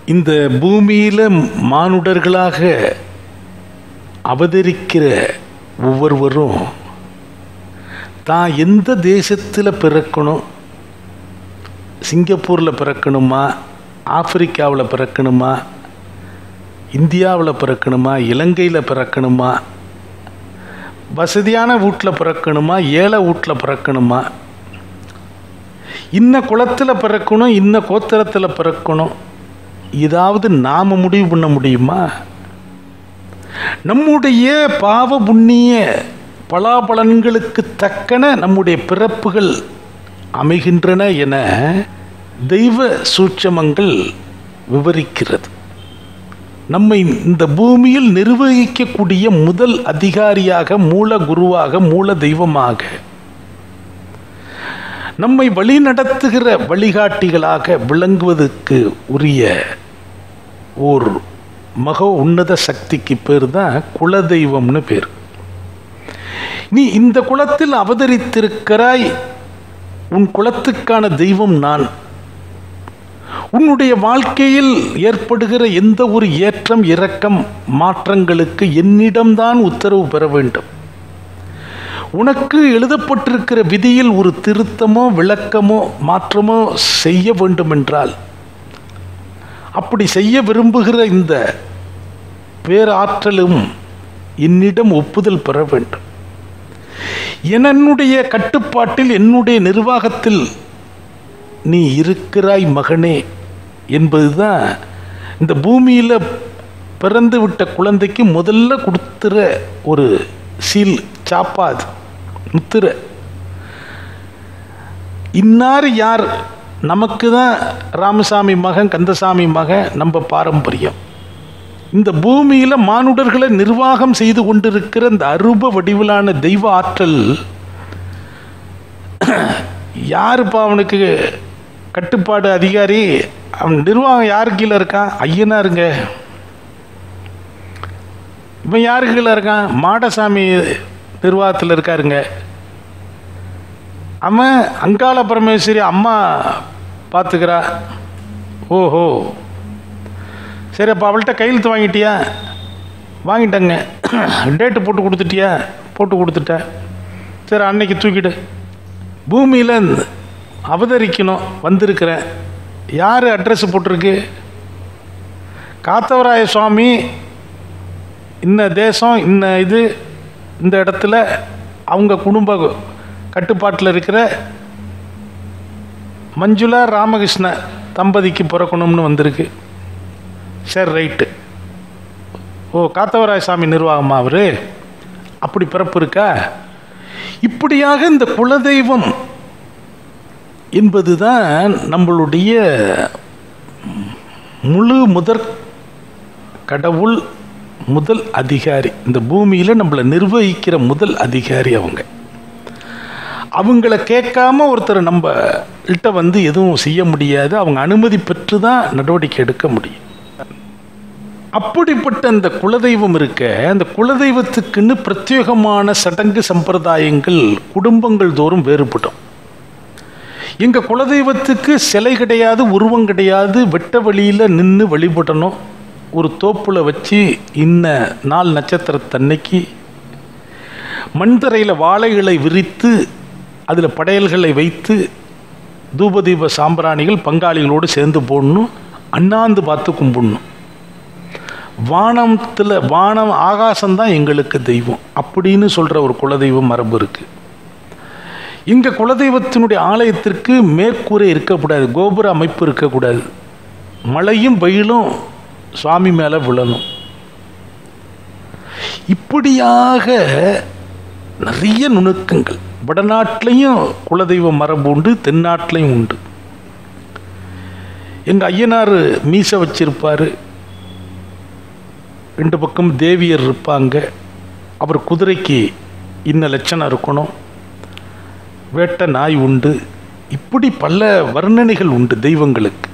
இந்த பூமியில் மானுடர்களாக அவதரிக்கிற ஒவ்வொருவரும் தான் எந்த தேசத்தில் பிறக்கணும் சிங்கப்பூரில் பிறக்கணுமா ஆப்பிரிக்காவில் பிறக்கணுமா இந்தியாவில் பிறக்கணுமா இலங்கையில் பிறக்கணுமா வசதியான வீட்டில் பிறக்கணுமா ஏழை வீட்டில் பிறக்கணுமா இன்ன குளத்தில் பிறக்கணும் இன்ன கோத்திரத்தில் பிறக்கணும் இதாவது நாம் முடிவு பண்ண முடியுமா நம்முடைய பாவ புண்ணிய பலாபலன்களுக்கு தக்கன நம்முடைய பிறப்புகள் அமைகின்றன என தெய்வ சூட்சமங்கள் விவரிக்கிறது நம்மை இந்த பூமியில் நிர்வகிக்கக்கூடிய முதல் அதிகாரியாக மூல குருவாக மூல தெய்வமாக நம்மை வழிநடத்துகிற வழிகாட்டிகளாக விளங்குவதற்கு உரிய ஓர் மக உன்னத சக்திக்கு பேர் தான் குலதெய்வம்னு பேர் நீ இந்த குலத்தில் அவதரித்திருக்கிறாய் உன் குலத்துக்கான தெய்வம் நான் உன்னுடைய வாழ்க்கையில் ஏற்படுகிற எந்த ஒரு ஏற்றம் இறக்கம் மாற்றங்களுக்கு என்னிடம்தான் உத்தரவு பெற வேண்டும் உனக்கு எழுதப்பட்டிருக்கிற விதியில் ஒரு திருத்தமோ விளக்கமோ மாற்றமோ செய்ய வேண்டுமென்றால் அப்படி செய்ய விரும்புகிற இந்த பேராற்றலும் என்னிடம் ஒப்புதல் பெற வேண்டும் என்னுடைய கட்டுப்பாட்டில் என்னுடைய நிர்வாகத்தில் நீ இருக்கிறாய் மகனே என்பதுதான் இந்த பூமியில் பிறந்து விட்ட குழந்தைக்கு முதல்ல கொடுத்துற ஒரு சீல் சாப்பா அது முத்திரை இன்னார் யார் நமக்கு தான் ராமசாமி மகன் கந்தசாமி மகன் நம்ம பாரம்பரியம் இந்த பூமியில் மானுடர்களை நிர்வாகம் செய்து கொண்டிருக்கிற இந்த அருப வடிவிலான தெய்வ ஆற்றல் யாருப்பா அவனுக்கு கட்டுப்பாடு அதிகாரி அவன் நிர்வாகம் யாரு கீழே இருக்கான் ஐயனாருங்க இவன் யாரு கீழே இருக்கான் மாடசாமி நிர்வாகத்தில் இருக்காருங்க அவன் அங்காள பரமேஸ்வரி அம்மா பார்த்துக்கிறா ஓஹோ சரி அப்போ அவள்கிட்ட கையெழுத்து வாங்கிட்டியா வாங்கிட்டேங்க டேட்டு போட்டு கொடுத்துட்டியா போட்டு கொடுத்துட்டேன் சரி அன்னைக்கு தூக்கிடு பூமியில் அவதரிக்கணும் வந்திருக்கிறேன் யார் அட்ரஸ் போட்டிருக்கு காத்தவராய சுவாமி இன்ன தேசம் இன்ன இது இந்த இடத்துல அவங்க குடும்ப கட்டுப்பாட்டில் இருக்கிற மஞ்சுளா ராமகிருஷ்ண தம்பதிக்கு பிறக்கணும்னு வந்திருக்கு சரி ரைட்டு ஓ காத்தவராய சாமி நிர்வாகமா அவர் அப்படி பிறப்பு இருக்கா இப்படியாக இந்த குலதெய்வம் என்பதுதான் நம்மளுடைய முழு முதற் கடவுள் முதல் அதிகாரி இந்த பூமியில் நம்மளை நிர்வகிக்கிற முதல் அதிகாரி அவங்க அவங்கள கேட்காம ஒருத்தர் நம்மள்கிட்ட வந்து எதுவும் செய்ய முடியாது அவங்க அனுமதி பெற்று தான் நடவடிக்கை எடுக்க முடியும் அப்படிப்பட்ட அந்த குலதெய்வம் இருக்க அந்த குலதெய்வத்துக்குன்னு பிரத்யேகமான சடங்கு சம்பிரதாயங்கள் குடும்பங்கள் தோறும் வேறுபடும் எங்கள் குலதெய்வத்துக்கு சிலை கிடையாது உருவம் கிடையாது வெட்ட வழியில் நின்று வழிபடணும் ஒரு தோப்பில் வச்சு இன்ன நாள் நட்சத்திரத்தன்னைக்கு மண்தரையில் வாழைகளை விரித்து அதில் படையல்களை வைத்து தூபதீப சாம்பிராணிகள் பங்காளிகளோடு சேர்ந்து போடணும் அண்ணாந்து பார்த்து கும்பிடணும் வானத்தில் வானம் ஆகாசம்தான் எங்களுக்கு தெய்வம் அப்படின்னு சொல்கிற ஒரு குலதெய்வம் மரபு இருக்குது இங்கே குலதெய்வத்தினுடைய ஆலயத்திற்கு மேற்கூரை இருக்கக்கூடாது கோபுர அமைப்பு இருக்கக்கூடாது மழையும் வெயிலும் சுவாமி மேலே விழணும் இப்படியாக நிறைய நுணுக்கங்கள் வடநாட்டிலையும் குலதெய்வ மரபு உண்டு தென்னாட்டிலையும் உண்டு எங்கள் ஐயனார் மீசை வச்சிருப்பார் ரெண்டு பக்கம் தேவியர் இருப்பாங்க அவர் குதிரைக்கு இன்ன லட்சணம் இருக்கணும் வேட்ட நாய் உண்டு இப்படி பல வர்ணனைகள் உண்டு தெய்வங்களுக்கு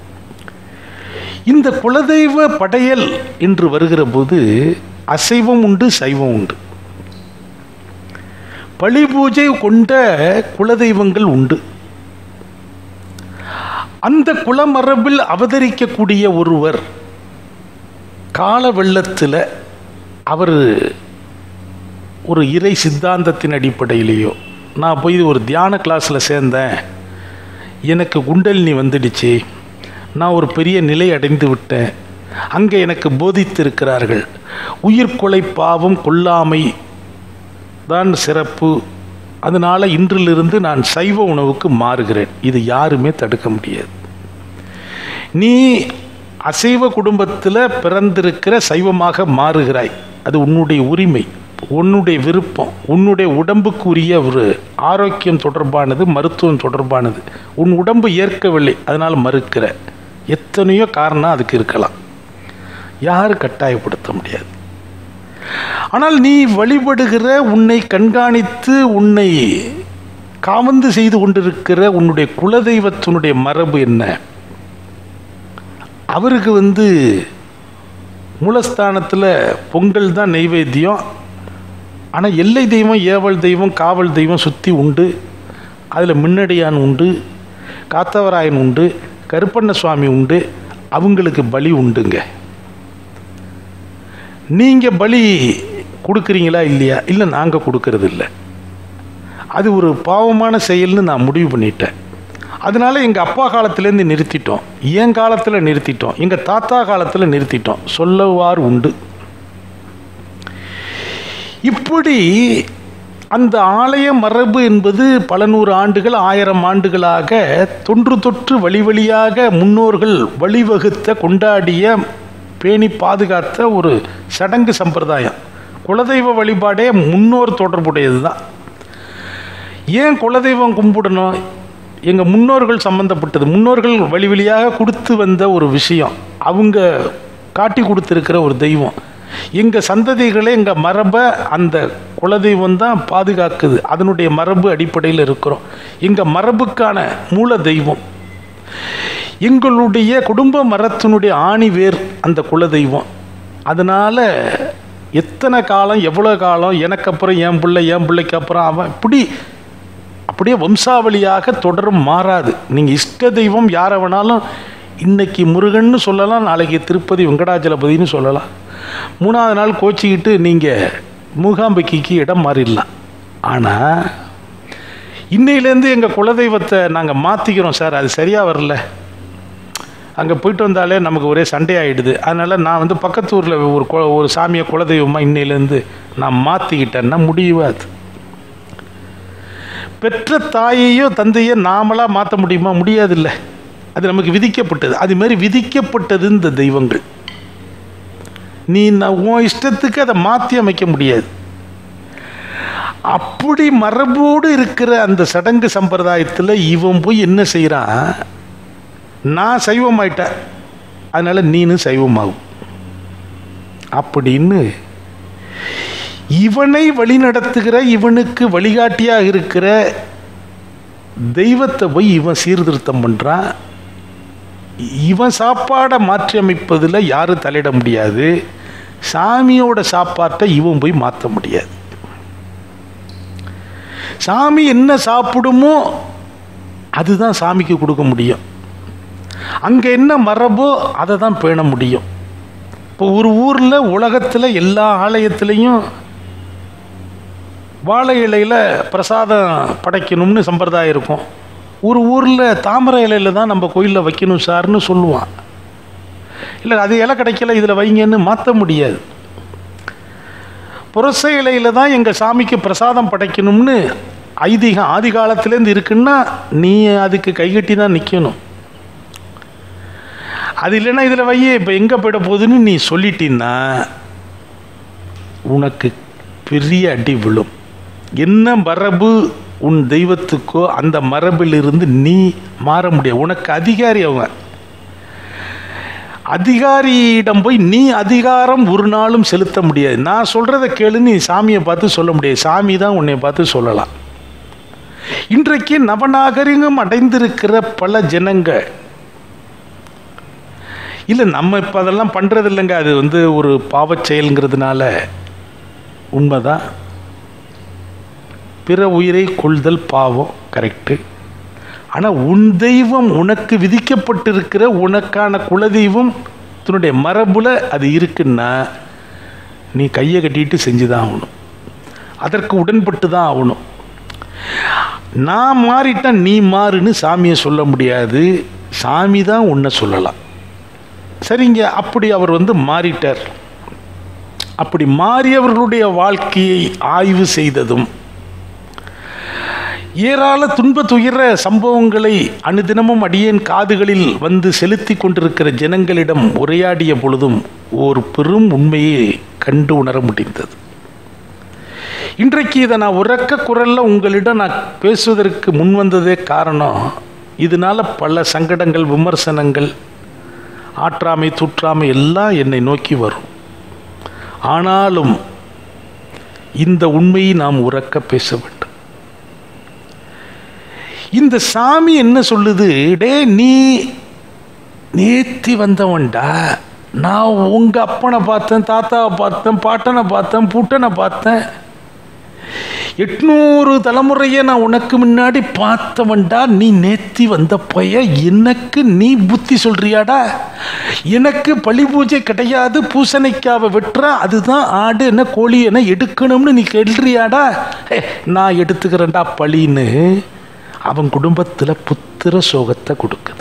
இந்த குலதெய்வ படையல் என்று வருகிற போது அசைவம் உண்டு சைவம் உண்டு பழி பூஜை கொண்ட குலதெய்வங்கள் உண்டு அந்த குலமரபில் அவதரிக்கக்கூடிய ஒருவர் கால வெள்ளத்தில் அவர் ஒரு இறை சித்தாந்தத்தின் அடிப்படையிலேயோ நான் போய் ஒரு தியான கிளாஸில் சேர்ந்தேன் எனக்கு குண்டலினி வந்துடுச்சு நான் ஒரு பெரிய நிலை அடைந்து விட்டேன் அங்கே எனக்கு போதித்திருக்கிறார்கள் உயிர்கொலை பாவம் கொல்லாமை தான் சிறப்பு அதனால் இன்றிலிருந்து நான் சைவ உணவுக்கு மாறுகிறேன் இது யாருமே தடுக்க முடியாது நீ அசைவ குடும்பத்தில் பிறந்திருக்கிற சைவமாக மாறுகிறாய் அது உன்னுடைய உரிமை உன்னுடைய விருப்பம் உன்னுடைய உடம்புக்கு உரிய ஒரு ஆரோக்கியம் தொடர்பானது மருத்துவம் தொடர்பானது உன் உடம்பு ஏற்கவில்லை அதனால் மறுக்கிற எத்தனையோ காரணம் அதுக்கு இருக்கலாம் யாரும் கட்டாயப்படுத்த முடியாது ஆனால் நீ வழிபடுகிற உன்னை கண்காணித்து உன்னை காவந்து செய்து கொண்டிருக்கிற உன்னுடைய குலதெய்வத்தினுடைய மரபு என்ன அவருக்கு வந்து மூலஸ்தானத்தில் பொங்கல் தான் நெய்வேத்தியம் ஆனால் எல்லை தெய்வம் ஏவல் தெய்வம் காவல் தெய்வம் சுற்றி உண்டு அதில் மின்னடியான் உண்டு காத்தவராயன் உண்டு கருப்பண்ண சுவாமி உண்டு அவங்களுக்கு பலி உண்டுங்க நீங்கள் பலி கொடுக்குறீங்களா இல்லையா இல்லை நாங்கள் கொடுக்கறது இல்லை அது ஒரு பாவமான செயல்னு நான் முடிவு பண்ணிட்டேன் அதனால எங்கள் அப்பா காலத்துலேருந்து நிறுத்திட்டோம் என் காலத்தில் நிறுத்திட்டோம் எங்கள் தாத்தா காலத்தில் நிறுத்திட்டோம் சொல்லவாறு உண்டு இப்படி அந்த ஆலய மரபு என்பது பல நூறு ஆண்டுகள் ஆயிரம் ஆண்டுகளாக தொன்று தொற்று வழி வழியாக முன்னோர்கள் வழிவகுத்த கொண்டாடிய பேணி பாதுகாத்த ஒரு சடங்கு சம்பிரதாயம் குலதெய்வ வழிபாடே முன்னோர் தொடர்புடையது தான் ஏன் குலதெய்வம் கும்பிடணும் எங்கள் முன்னோர்கள் சம்மந்தப்பட்டது முன்னோர்கள் வழி வழியாக கொடுத்து வந்த ஒரு விஷயம் அவங்க காட்டி கொடுத்துருக்கிற ஒரு தெய்வம் எங்கள் சந்ததிகளே எங்கள் மரபை அந்த குலதெய்வம் தான் பாதுகாக்குது அதனுடைய மரபு அடிப்படையில் இருக்கிறோம் எங்கள் மரபுக்கான மூல தெய்வம் எங்களுடைய குடும்ப மரத்தினுடைய ஆணி வேர் அந்த குலதெய்வம் அதனால் எத்தனை காலம் எவ்வளோ காலம் எனக்கு அப்புறம் என் பிள்ளை என் பிள்ளைக்கு அப்புறம் அவன் இப்படி அப்படியே வம்சாவளியாக தொடரும் மாறாது நீங்கள் இஷ்ட தெய்வம் யாரை வேணாலும் இன்னைக்கு முருகன்னு சொல்லலாம் நாளைக்கு திருப்பதி வெங்கடாச்சலபதினு சொல்லலாம் மூணாவது நாள் கோச்சிக்கிட்டு நீங்கள் மூகாம்பிகைக்கு இடம் மாறிடலாம் ஆனால் இன்னையிலேருந்து எங்கள் குலதெய்வத்தை நாங்கள் மாற்றிக்கிறோம் சார் அது சரியாக வரல அங்கே போயிட்டு வந்தாலே நமக்கு ஒரே சண்டை ஆகிடுது அதனால் நான் வந்து பக்கத்து ஊரில் ஒரு கு ஒரு சாமியை குலதெய்வமாக இன்னையிலேருந்து நான் மாற்றிக்கிட்டேன்னா முடியாது பெற்ற தாயையோ தந்தையோ நாமளாக மாற்ற முடியுமா முடியாதில்ல அது நமக்கு விதிக்கப்பட்டது அது மாதிரி விதிக்கப்பட்டது இந்த தெய்வங்கள் நீ நான் உன் இஷ்டத்துக்கு அதை மாற்றி அமைக்க முடியாது அப்படி மரபோடு இருக்கிற அந்த சடங்கு சம்பிரதாயத்தில் இவன் போய் என்ன செய்கிறான் நான் சைவமாயிட்டேன் அதனால் நீனும் சைவமாகும் அப்படின்னு இவனை வழிநடத்துகிற இவனுக்கு வழிகாட்டியாக இருக்கிற தெய்வத்தை போய் இவன் சீர்திருத்தம் பண்ணுறான் இவன் சாப்பாடை மாற்றி அமைப்பதில் யாரும் தலையிட முடியாது சாமியோட சாப்பாட்டை இவன் போய் மாற்ற முடியாது சாமி என்ன சாப்பிடுமோ அதுதான் சாமிக்கு கொடுக்க முடியும் அங்கே என்ன மரபோ அதை தான் பேண முடியும் இப்போ ஒரு ஊரில் உலகத்தில் எல்லா ஆலயத்துலேயும் வாழை இலையில் பிரசாதம் படைக்கணும்னு சம்பிரதாயம் இருக்கும் ஒரு ஊரில் தாமரை இலையில் தான் நம்ம கோயிலில் வைக்கணும் சார்னு சொல்லுவான் இல்லை அது இலை கிடைக்கல இதில் வைங்கன்னு மாற்ற முடியாது புரச இலையில் தான் எங்கள் சாமிக்கு பிரசாதம் படைக்கணும்னு ஐதீகம் ஆதி காலத்துலேருந்து இருக்குன்னா நீ அதுக்கு கைகட்டி தான் நிற்கணும் அது இல்லைன்னா இதில் வையே இப்போ எங்கே போயிட போகுதுன்னு நீ சொல்லிட்டீன்னா உனக்கு பெரிய அடி விழும் என்ன மரபு உன் தெய்வத்துக்கோ அந்த மரபிலிருந்து நீ மாற முடியாது உனக்கு அதிகாரி அவன் அதிகாரியிடம் போய் நீ அதிகாரம் ஒரு நாளும் செலுத்த முடியாது நான் சொல்கிறத கேளு நீ சாமியை பார்த்து சொல்ல முடியாது சாமி தான் உன்னை பார்த்து சொல்லலாம் இன்றைக்கு நவநாகரிகம் அடைந்திருக்கிற பல ஜனங்கள் இல்லை நம்ம இப்போ அதெல்லாம் பண்ணுறது இல்லைங்க அது வந்து ஒரு பாவச் செயல்ங்கிறதுனால உண்மைதான் பிற உயிரை கொள்தல் பாவம் கரெக்டு ஆனால் உன் தெய்வம் உனக்கு விதிக்கப்பட்டிருக்கிற உனக்கான குலதெய்வம் தன்னுடைய மரபுல அது இருக்குன்னா நீ கையை கட்டிட்டு செஞ்சு தான் ஆகணும் அதற்கு உடன்பட்டு தான் ஆகணும் நான் மாறிட்டேன் நீ மாறுன்னு சாமியை சொல்ல முடியாது சாமி தான் உன்னை சொல்லலாம் சரிங்க அப்படி அவர் வந்து மாறிட்டார் அப்படி மாறியவர்களுடைய வாழ்க்கையை ஆய்வு செய்ததும் ஏராள துன்ப துயர சம்பவங்களை அனுதினமும் அடியேன் காதுகளில் வந்து செலுத்தி கொண்டிருக்கிற ஜனங்களிடம் உரையாடிய பொழுதும் ஒரு பெரும் உண்மையை கண்டு உணர முடிந்தது இன்றைக்கு இதை நான் உறக்க குரல்ல உங்களிடம் நான் பேசுவதற்கு முன் வந்ததே காரணம் இதனால பல சங்கடங்கள் விமர்சனங்கள் ஆற்றாமை தூற்றாமை எல்லாம் என்னை நோக்கி வரும் ஆனாலும் இந்த உண்மையை நாம் உறக்க பேச வேண்டும் இந்த சாமி என்ன சொல்லுது டே நீ நேத்தி வந்தவன்டா நான் உங்க அப்பனை பார்த்தேன் தாத்தாவை பார்த்தேன் பாட்டனை பார்த்தேன் பூட்டனை பார்த்தேன் எட்நூறு தலைமுறையை நான் உனக்கு முன்னாடி பார்த்தவன்டா நீ நேத்தி வந்த பைய எனக்கு நீ புத்தி சொல்றியாடா எனக்கு பழி பூஜை கிடையாது பூசணிக்காவை வெட்டுற அதுதான் ஆடு என்ன கோழி என்ன எடுக்கணும்னு நீ கேள்றியாடா ஹே, நான் எடுத்துக்கிறேன்டா பழின்னு அவன் குடும்பத்தில் புத்திர சோகத்தை கொடுக்குது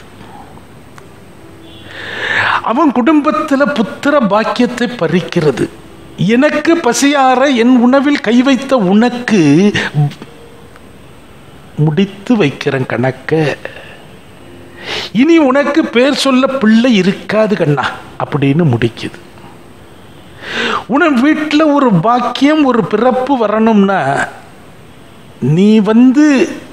அவன் குடும்பத்தில் புத்திர பாக்கியத்தை பறிக்கிறது எனக்கு பசியார என் உணவில் கை வைத்த உனக்கு முடித்து வைக்கிறேன் கணக்க இனி உனக்கு பேர் சொல்ல பிள்ளை இருக்காது கண்ணா அப்படின்னு முடிக்குது உன வீட்டில் ஒரு பாக்கியம் ஒரு பிறப்பு வரணும்னா நீ வந்து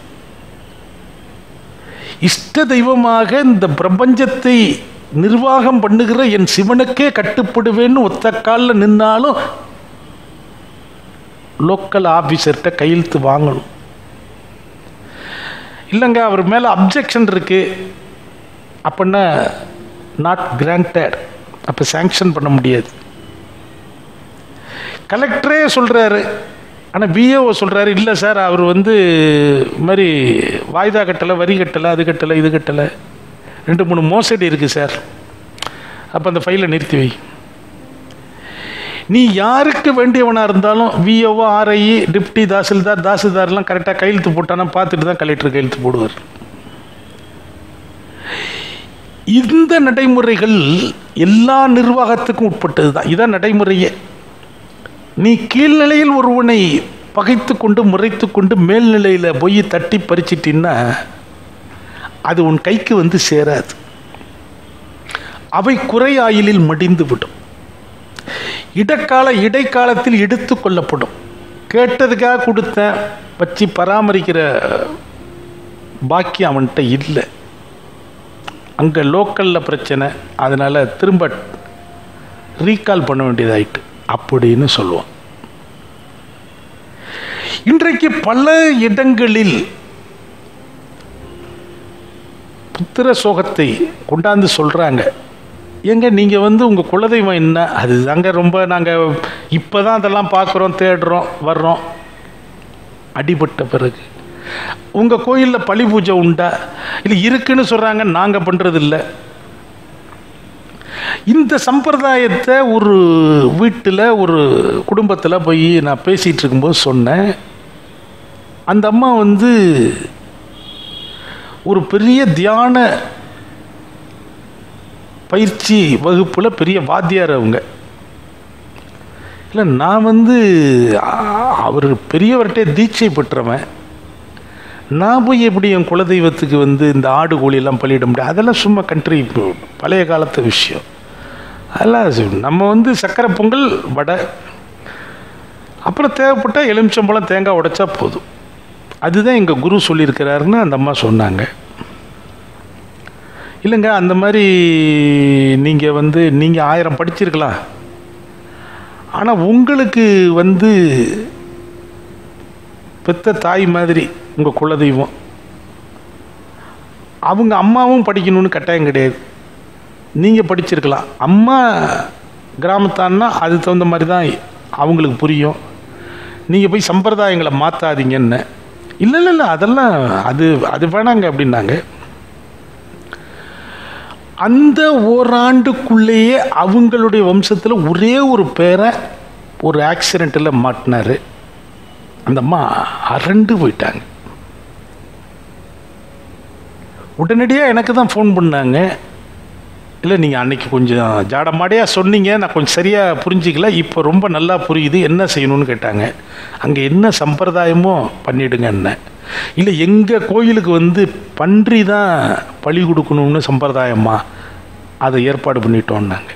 இஷ்ட தெய்வமாக இந்த பிரபஞ்சத்தை நிர்வாகம் பண்ணுகிற என் சிவனுக்கே கட்டுப்படுவேன்னு ஒத்த காலில் நின்னாலும் லோக்கல் ஆஃபீஸர்கிட்ட கையெழுத்து வாங்கணும் இல்லைங்க அவர் மேலே அப்ஜெக்ஷன் இருக்கு அப்படின்னா நாட் கிராண்டட் அப்போ சேங்ஷன் பண்ண முடியாது கலெக்டரே சொல்கிறாரு ஆனால் பிஏஓ சொல்கிறாரு இல்லை சார் அவர் வந்து இது மாதிரி வாய்தா கட்டலை வரி கட்டலை அது கட்டலை இது கட்டலை ரெண்டு மூணு மோசடி இருக்குது சார் அப்போ அந்த ஃபைலை நிறுத்தி வை நீ யாருக்கு வேண்டியவனாக இருந்தாலும் விஓஓ ஆர்ஐ டிப்டி தாசில்தார் தாசில்தார்லாம் கரெக்டாக கையெழுத்து போட்டானா பார்த்துட்டு தான் கலெக்டர் கையெழுத்து போடுவார் இந்த நடைமுறைகள் எல்லா நிர்வாகத்துக்கும் உட்பட்டது தான் இதான் நடைமுறையே நீ கீழ்நிலையில் ஒருவனை பகைத்து கொண்டு முறைத்து கொண்டு மேல்நிலையில் போய் தட்டி பறிச்சிட்டின்னா அது உன் கைக்கு வந்து சேராது அவை குறையாயிலில் மடிந்து விடும் இடக்கால இடைக்காலத்தில் எடுத்து கொள்ளப்படும் கேட்டதுக்காக கொடுத்த வச்சு பராமரிக்கிற பாக்கியம் அவன்கிட்ட இல்லை அங்கே லோக்கலில் பிரச்சனை அதனால் திரும்ப ரீகால் பண்ண வேண்டியதாயிட்டு அப்படின்னு சொல்லுவான் இன்றைக்கு பல இடங்களில் புத்திர சோகத்தை கொண்டாந்து சொல்கிறாங்க ஏங்க நீங்கள் வந்து உங்கள் குலதெய்வம் என்ன அது தாங்க ரொம்ப நாங்கள் இப்போ தான் அதெல்லாம் பார்க்குறோம் தேடுறோம் வர்றோம் அடிபட்ட பிறகு உங்கள் கோயிலில் பழி பூஜை உண்டா இல்லை இருக்குன்னு சொல்கிறாங்க நாங்கள் பண்ணுறது இல்லை இந்த சம்பிரதாயத்தை ஒரு வீட்டில் ஒரு குடும்பத்தில் போய் நான் பேசிகிட்டு இருக்கும்போது சொன்னேன் அந்த அம்மா வந்து ஒரு பெரிய தியான பயிற்சி வகுப்பில் பெரிய வாத்தியார் அவங்க இல்லை நான் வந்து ஆ- அவர் பெரியவர்கிட்ட தீட்சை பெற்றவன் நான் போய் எப்படி என் குலதெய்வத்துக்கு வந்து இந்த ஆடு கோழியெல்லாம் பலியிட முடியும் அதெல்லாம் சும்மா கண்ட்ரி பழைய காலத்து விஷயம் அதெல்லாம் சு- நம்ம வந்து சக்கரை பொங்கல் வடை அப்புறம் தேவைப்பட்டால் எலுமிச்சம்பழம் தேங்காய் உடைச்சா போதும் அதுதான் எங்கள் குரு சொல்லியிருக்கிறாருன்னு அந்த அம்மா சொன்னாங்க இல்லைங்க அந்த மாதிரி நீங்கள் வந்து நீங்கள் ஆயிரம் படிச்சிருக்கலாம் ஆனால் உங்களுக்கு வந்து பெத்த தாய் மாதிரி உங்கள் குலதெய்வம் அவங்க அம்மாவும் படிக்கணும்னு கட்டாயம் கிடையாது நீங்கள் படிச்சிருக்கலாம் அம்மா கிராமத்தான்னா அது தகுந்த மாதிரி தான் அவங்களுக்கு புரியும் நீங்கள் போய் சம்பிரதாயங்களை மாற்றாதீங்கன்னு இல்லை இல்லை இல்லை அதெல்லாம் அது அது வேணாங்க அப்படின்னாங்க அந்த ஓராண்டுக்குள்ளேயே அவங்களுடைய வம்சத்தில் ஒரே ஒரு பேரை ஒரு ஆக்சிடெண்ட்டில் மாட்டினார் அந்த அம்மா அரண்டு போயிட்டாங்க உடனடியாக எனக்கு தான் ஃபோன் பண்ணாங்க இல்லை நீங்கள் அன்னைக்கு கொஞ்சம் ஜாடமாடியாக சொன்னீங்க நான் கொஞ்சம் சரியாக புரிஞ்சிக்கல இப்போ ரொம்ப நல்லா புரியுது என்ன செய்யணும்னு கேட்டாங்க அங்கே என்ன சம்பிரதாயமோ பண்ணிடுங்க என்ன இல்லை எங்கள் கோயிலுக்கு வந்து பன்றி தான் பழி கொடுக்கணும்னு சம்பிரதாயமா அதை ஏற்பாடு பண்ணிட்டோம்னாங்க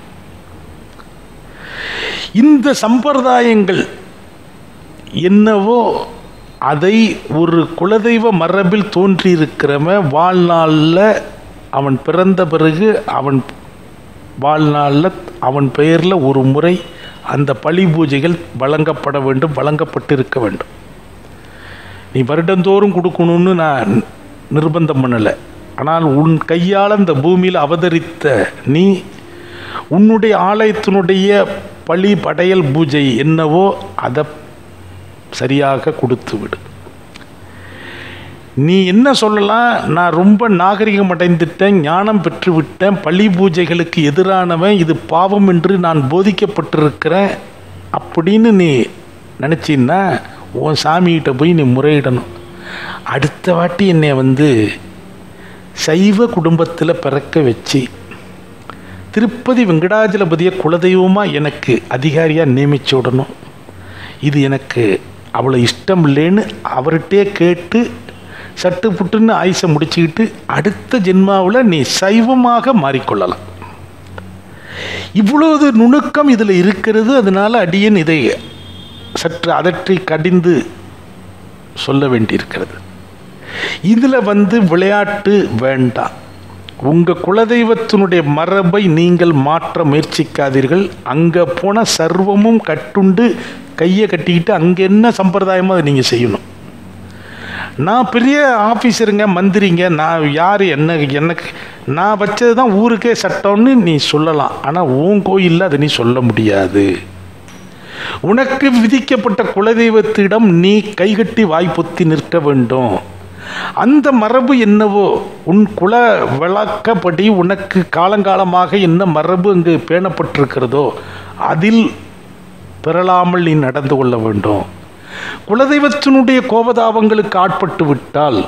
இந்த சம்பிரதாயங்கள் என்னவோ அதை ஒரு குலதெய்வ மரபில் தோன்றியிருக்கிறவன் வாழ்நாளில் அவன் பிறந்த பிறகு அவன் வாழ்நாளில் அவன் பெயரில் ஒரு முறை அந்த பழி பூஜைகள் வழங்கப்பட வேண்டும் வழங்கப்பட்டிருக்க வேண்டும் நீ வருடந்தோறும் கொடுக்கணும்னு நான் நிர்பந்தம் பண்ணலை ஆனால் உன் கையால் இந்த பூமியில் அவதரித்த நீ உன்னுடைய ஆலயத்தினுடைய பழி படையல் பூஜை என்னவோ அதை சரியாக கொடுத்து விடு நீ என்ன சொல்லலாம் நான் ரொம்ப நாகரிகம் அடைந்துட்டேன் ஞானம் பெற்று விட்டேன் பழி பூஜைகளுக்கு எதிரானவன் இது பாவம் என்று நான் போதிக்கப்பட்டிருக்கிறேன் அப்படின்னு நீ நினச்சின்னா உன் சாமிகிட்ட போய் நீ முறையிடணும் அடுத்த வாட்டி என்னை வந்து சைவ குடும்பத்தில் பிறக்க வச்சு திருப்பதி வெங்கடாஜலபதியை குலதெய்வமாக எனக்கு அதிகாரியாக நியமிச்சு விடணும் இது எனக்கு அவ்வளோ இஷ்டம் இல்லைன்னு அவர்கிட்டே கேட்டு சட்டு புட்டுன்னு ஆயுசை முடிச்சுக்கிட்டு அடுத்த ஜென்மாவில் நீ சைவமாக மாறிக்கொள்ளலாம் இவ்வளவு நுணுக்கம் இதில் இருக்கிறது அதனால் அடியன் இதை சற்று அதற்றி கடிந்து சொல்ல வேண்டியிருக்கிறது இதில் வந்து விளையாட்டு வேண்டாம் உங்கள் குலதெய்வத்தினுடைய மரபை நீங்கள் மாற்ற முயற்சிக்காதீர்கள் அங்கே போன சர்வமும் கட்டுண்டு கையை கட்டிக்கிட்டு அங்கே என்ன சம்பிரதாயமோ அதை நீங்கள் செய்யணும் நான் பெரிய ஆஃபீஸருங்க மந்திரிங்க நான் யார் என்ன எனக்கு நான் வச்சது தான் ஊருக்கே சட்டம்னு நீ சொல்லலாம் ஆனால் உன் கோயிலில் அதை நீ சொல்ல முடியாது உனக்கு விதிக்கப்பட்ட குலதெய்வத்திடம் நீ கைகட்டி வாய் பொத்தி நிற்க வேண்டும் அந்த மரபு என்னவோ உன் குல விளக்கப்படி உனக்கு காலங்காலமாக என்ன மரபு அங்கு பேணப்பட்டிருக்கிறதோ அதில் பெறலாமல் நீ நடந்து கொள்ள வேண்டும் குலதெய்வத்தினுடைய கோபதாபங்களுக்கு ஆட்பட்டு விட்டால்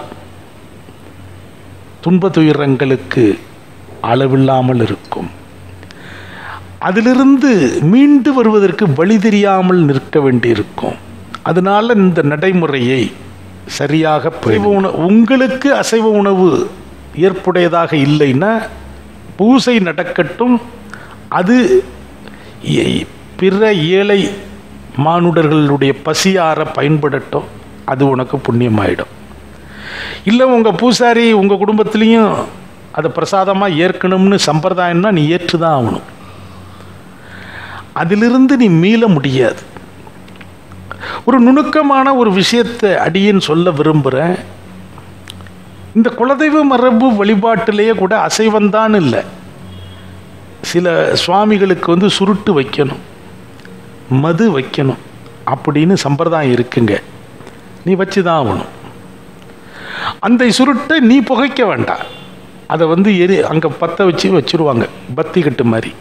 துன்ப துயரங்களுக்கு அளவில்லாமல் இருக்கும் அதிலிருந்து மீண்டு வருவதற்கு வழி தெரியாமல் நிற்க வேண்டியிருக்கும் அதனால இந்த நடைமுறையை சரியாக அசைவ உணவு உங்களுக்கு அசைவ உணவு ஏற்புடையதாக இல்லைன்னா பூசை நடக்கட்டும் அது ஏ- பிற ஏழை மானுடர்களுடைய பசியார பயன்படட்டும் அது உனக்கு புண்ணியமாயிடும் இல்லை உங்கள் பூசாரி உங்கள் குடும்பத்துலேயும் அதை பிரசாதமாக ஏற்கணும்னு சம்பிரதாயம்னா நீ ஏற்று தான் ஆகணும் அதிலிருந்து நீ மீள முடியாது ஒரு நுணுக்கமான ஒரு விஷயத்தை அடியேன் சொல்ல விரும்புகிறேன் இந்த குலதெய்வ மரபு வழிபாட்டிலேயே கூட அசைவந்தான் இல்லை சில சுவாமிகளுக்கு வந்து சுருட்டு வைக்கணும் மது வைக்கணும் அப்படின்னு சம்பிரதாயம் இருக்குங்க நீ வச்சு தான் ஆகணும் அந்த சுருட்டை நீ புகைக்க வேண்டாம் அதை வந்து எரி அங்கே பற்ற வச்சு வச்சுருவாங்க பத்தி கட்டு மாதிரி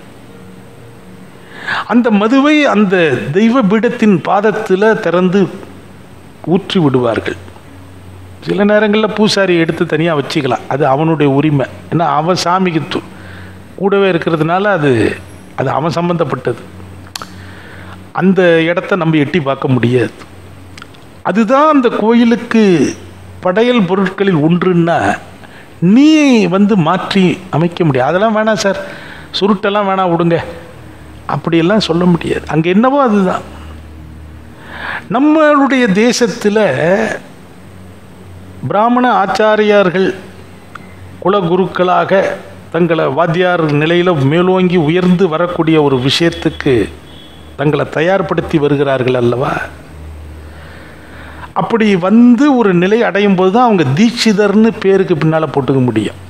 அந்த மதுவை அந்த தெய்வ பீடத்தின் பாதத்தில் திறந்து ஊற்றி விடுவார்கள் சில நேரங்களில் பூசாரி எடுத்து தனியாக வச்சுக்கலாம் அது அவனுடைய உரிமை ஏன்னா அவன் சாமிக்கு து- கூடவே இருக்கிறதுனால அது அது அவன் சம்பந்தப்பட்டது அந்த இடத்த நம்ம எட்டி பார்க்க முடியாது அதுதான் அந்த கோயிலுக்கு படையல் பொருட்களில் ஒன்றுன்னா நீ வந்து மாற்றி அமைக்க முடியாது அதெல்லாம் வேணாம் சார் சுருட்டெல்லாம் வேணாம் விடுங்க அப்படியெல்லாம் சொல்ல முடியாது அங்கே என்னவோ அதுதான் நம்மளுடைய தேசத்தில் பிராமண ஆச்சாரியார்கள் குலகுருக்களாக தங்களை வாத்தியார் நிலையில் மேலோங்கி உயர்ந்து வரக்கூடிய ஒரு விஷயத்துக்கு தங்களை தயார்படுத்தி வருகிறார்கள் அல்லவா அப்படி வந்து ஒரு நிலை அடையும் போது தான் அவங்க தீட்சிதர்னு பேருக்கு பின்னால் போட்டுக்க முடியும்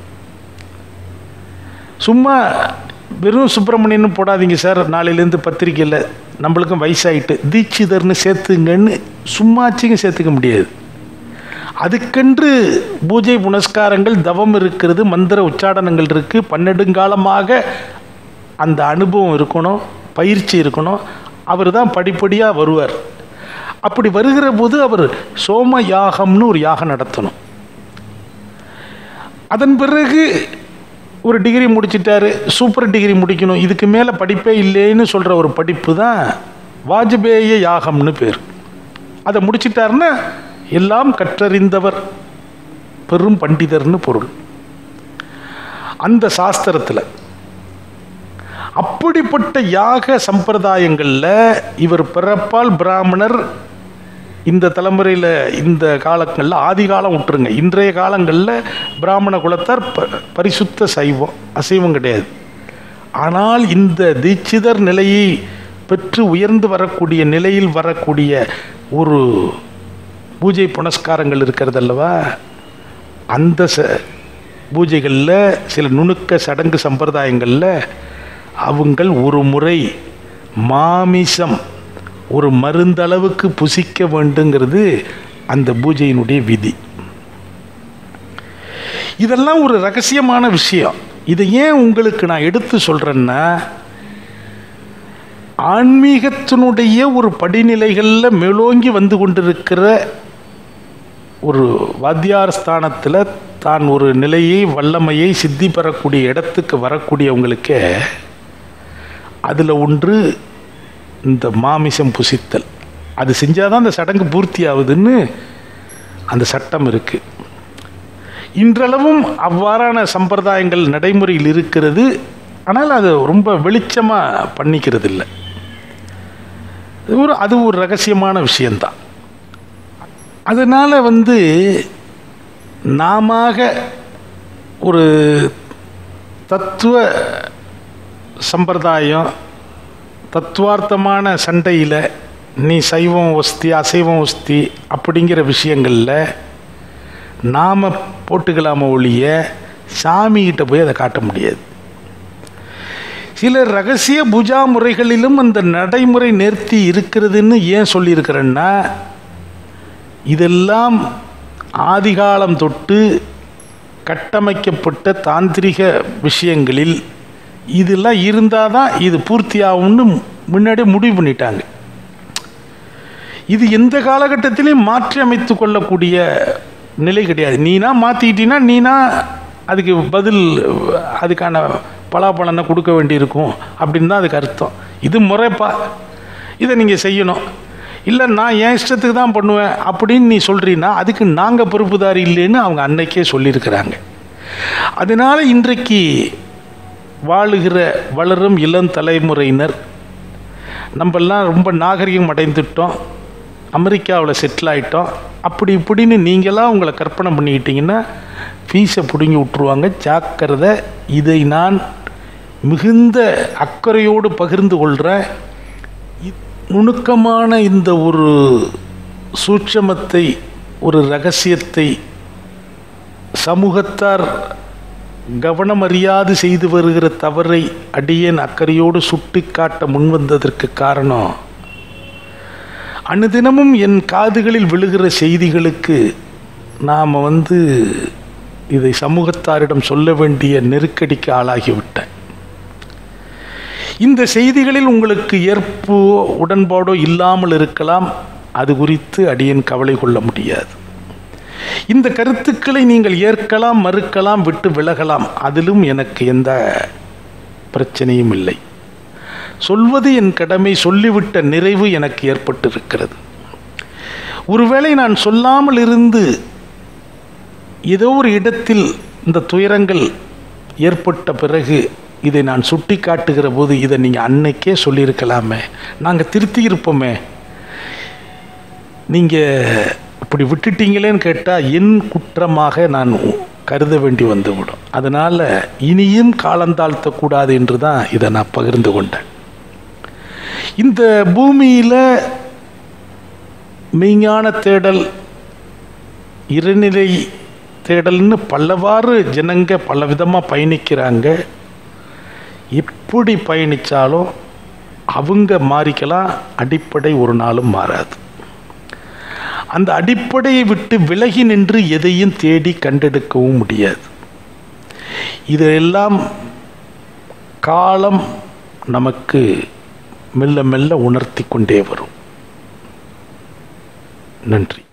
சும்மா வெறும் சுப்பிரமணியன்னு போடாதீங்க சார் நாளையிலேருந்து பத்திரிக்கையில் நம்மளுக்கும் வயசாயிட்டு தீட்சிதர்னு சேர்த்துங்கன்னு சும்மாச்சிங்க சேர்த்துக்க முடியாது அதுக்கென்று பூஜை புனஸ்காரங்கள் தவம் இருக்கிறது மந்திர உச்சாடனங்கள் இருக்குது பன்னெடுங்காலமாக அந்த அனுபவம் இருக்கணும் பயிற்சி இருக்கணும் அவர் தான் படிப்படியாக வருவார் அப்படி வருகிற போது அவர் சோம யாகம்னு ஒரு யாகம் நடத்தணும் அதன் பிறகு ஒரு டிகிரி முடிச்சிட்டாரு சூப்பர் டிகிரி முடிக்கணும் இதுக்கு மேலே படிப்பே இல்லைன்னு சொல்கிற ஒரு படிப்பு தான் வாஜ்பேய யாகம்னு பேர் அதை முடிச்சிட்டாருன்னா எல்லாம் கற்றறிந்தவர் பெரும் பண்டிதர்னு பொருள் அந்த சாஸ்திரத்தில் அப்படிப்பட்ட யாக சம்பிரதாயங்களில் இவர் பிறப்பால் பிராமணர் இந்த தலைமுறையில் இந்த காலங்களில் ஆதி காலம் விட்டுருங்க இன்றைய காலங்களில் பிராமண குலத்தார் ப பரிசுத்த சைவம் அசைவம் கிடையாது ஆனால் இந்த தீட்சிதர் நிலையை பெற்று உயர்ந்து வரக்கூடிய நிலையில் வரக்கூடிய ஒரு பூஜை புனஸ்காரங்கள் இருக்கிறது அல்லவா அந்த ச பூஜைகளில் சில நுணுக்க சடங்கு சம்பிரதாயங்களில் அவங்கள் ஒரு முறை மாமிசம் ஒரு மருந்தளவுக்கு புசிக்க வேண்டுங்கிறது அந்த பூஜையினுடைய விதி இதெல்லாம் ஒரு ரகசியமான விஷயம் இதை ஏன் உங்களுக்கு நான் எடுத்து சொல்கிறேன்னா ஆன்மீகத்தினுடைய ஒரு படிநிலைகளில் மேலோங்கி வந்து கொண்டிருக்கிற ஒரு வாத்தியார் ஸ்தானத்தில் தான் ஒரு நிலையை வல்லமையை சித்தி பெறக்கூடிய இடத்துக்கு வரக்கூடியவங்களுக்கே அதில் ஒன்று இந்த மாமிசம் புசித்தல் அது செஞ்சால் தான் அந்த சடங்கு பூர்த்தி ஆகுதுன்னு அந்த சட்டம் இருக்குது இன்றளவும் அவ்வாறான சம்பிரதாயங்கள் நடைமுறையில் இருக்கிறது ஆனால் அது ரொம்ப வெளிச்சமாக பண்ணிக்கிறது இல்லை ஒரு அது ஒரு ரகசியமான விஷயந்தான் அதனால் வந்து நாம ஒரு தத்துவ சம்பிரதாயம் தத்துவார்த்தமான சண்டையில் நீ சைவம் ஒஸ்தி அசைவம் ஒஸ்தி அப்படிங்கிற விஷயங்களில் நாம் போட்டுக்கலாம ஒழிய சாமிகிட்ட போய் அதை காட்ட முடியாது சில ரகசிய பூஜா முறைகளிலும் அந்த நடைமுறை நேர்த்தி இருக்கிறதுன்னு ஏன் சொல்லியிருக்கிறேன்னா இதெல்லாம் ஆதிகாலம் தொட்டு கட்டமைக்கப்பட்ட தாந்திரிக விஷயங்களில் இதெல்லாம் இருந்தால் தான் இது பூர்த்தி ஆகும்னு முன்னாடியே முடிவு பண்ணிட்டாங்க இது எந்த காலகட்டத்திலையும் மாற்றி அமைத்து கொள்ளக்கூடிய நிலை கிடையாது நீனா மாற்றிக்கிட்டீங்கன்னா நீனா அதுக்கு பதில் அதுக்கான பலாபலனை கொடுக்க வேண்டியிருக்கும் அப்படின்னு தான் அதுக்கு அர்த்தம் இது முறைப்பா இதை நீங்கள் செய்யணும் இல்லை நான் என் இஷ்டத்துக்கு தான் பண்ணுவேன் அப்படின்னு நீ சொல்கிறீன்னா அதுக்கு நாங்கள் பொறுப்புதாரி இல்லைன்னு அவங்க அன்னைக்கே சொல்லியிருக்கிறாங்க அதனால் இன்றைக்கு வாழுகிற வளரும் இளம் தலைமுறையினர் நம்மெல்லாம் ரொம்ப நாகரிகம் அடைந்துட்டோம் அமெரிக்காவில் செட்டில் ஆகிட்டோம் அப்படி இப்படின்னு நீங்களாம் உங்களை கற்பனை பண்ணிக்கிட்டீங்கன்னா ஃபீஸை பிடுங்கி விட்ருவாங்க ஜாக்கிரதை இதை நான் மிகுந்த அக்கறையோடு பகிர்ந்து கொள்கிறேன் நுணுக்கமான இந்த ஒரு சூட்சமத்தை ஒரு ரகசியத்தை சமூகத்தார் கவனமறியாது செய்து வருகிற தவறை அடியேன் அக்கறையோடு சுட்டி காட்ட முன்வந்ததற்கு காரணம் அனுதினமும் என் காதுகளில் விழுகிற செய்திகளுக்கு நாம் வந்து இதை சமூகத்தாரிடம் சொல்ல வேண்டிய நெருக்கடிக்கு ஆளாகிவிட்டேன் இந்த செய்திகளில் உங்களுக்கு ஏற்போ உடன்பாடோ இல்லாமல் இருக்கலாம் அது குறித்து அடியேன் கவலை கொள்ள முடியாது இந்த கருத்துக்களை நீங்கள் ஏற்கலாம் மறுக்கலாம் விட்டு விலகலாம் அதிலும் எனக்கு எந்த பிரச்சனையும் இல்லை சொல்வது என் கடமை சொல்லிவிட்ட நிறைவு எனக்கு ஏற்பட்டிருக்கிறது ஒருவேளை நான் சொல்லாமல் இருந்து ஏதோ ஒரு இடத்தில் இந்த துயரங்கள் ஏற்பட்ட பிறகு இதை நான் சுட்டி காட்டுகிற போது இதை நீங்கள் அன்னைக்கே சொல்லியிருக்கலாமே நாங்கள் திருத்தி இருப்போமே நீங்கள் இப்படி விட்டுட்டீங்களேன்னு கேட்டால் என் குற்றமாக நான் கருத வேண்டி வந்துவிடும் அதனால் இனியும் காலந்தாழ்த்தக்கூடாது என்று தான் இதை நான் பகிர்ந்து கொண்டேன் இந்த பூமியில் மெய்ஞான தேடல் இருநிலை தேடல்னு பலவாறு ஜனங்க பலவிதமாக பயணிக்கிறாங்க எப்படி பயணித்தாலும் அவங்க மாறிக்கலாம் அடிப்படை ஒரு நாளும் மாறாது அந்த அடிப்படையை விட்டு விலகி நின்று எதையும் தேடி கண்டெடுக்கவும் முடியாது இதெல்லாம் காலம் நமக்கு மெல்ல மெல்ல உணர்த்தி கொண்டே வரும் நன்றி